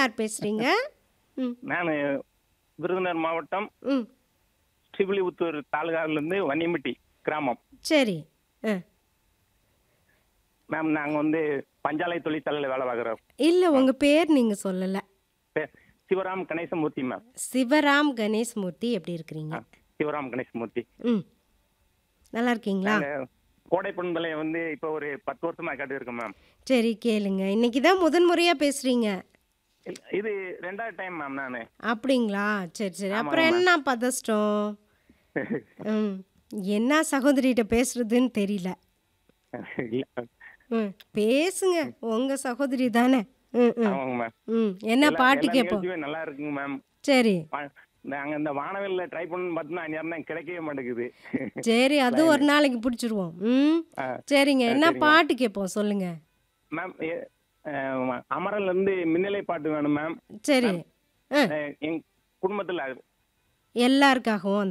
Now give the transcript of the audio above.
யார் பேசுறீங்க ம் நான் விருதுநகர் மாவட்டம் ம் ஸ்ரீவில்லிபுத்தூர் தாலுகாவிலேருந்து வன்னியம்பட்டி கிராமம் சரி ஆ மேம் நாங்கள் வந்து பஞ்சாலை தொழிற்சாலையில் வேலை பார்க்குறோம் இல்லை உங்கள் பேர் நீங்கள் சொல்லலை பே- சிவராம் கணேசமூர்த்தி மேம் சிவராம் கணேஷ்மூர்த்தி எப்படி இருக்கிறீங்க ஆ, சிவராம் கணேசமூர்த்தி ம் நல்லா இருக்கீங்களா நாங்க கோடை பண்பலையை வந்து இப்போ ஒரு பத்து வருஷமா கேட்டு இருக்கோம் மேம் சரி கேளுங்க இன்னைக்கு தான் முதன் முறையாக பேசுகிறீங்க இல்ல, இது ரெண்டாவது டைம் மேம் நான் அப்படிங்களா சரி சரி ஆமாங்க அப்புறம் என்ன பதஷ்டம் ம் என்ன சகோதரிகிட்ட பேசுறதுன்னு தெரியல ம் பேசுங்க உங்கள் சகோதரி தானே ம் ம் ஆமாங்க மேம் ம் என்ன எல்லா- பாட்டு எல்லா கேட்போம் நிகழ்ச்சியுமே நல்லா இருக்குங்க மேம் சரி வா- நாங்க இந்த வானவில்ல ட்ரை பண்ணு பார்த்தோம்னா நேரம் தான் கிடைக்கவே மாட்டேங்குது சரி அது ஒரு நாளைக்கு பிடிச்சிருவோம் ம் ஆ, சரிங்க என்ன சரிங்க. பாட்டு கேட்போம் சொல்லுங்க மேம் எ- அஹ், அமரன்ல இருந்து மின்னலை பாட்டு வேணும் மேம் சரி ஆ அஹ், எங்க குடும்பத்துல எல்லாருக்காகவும்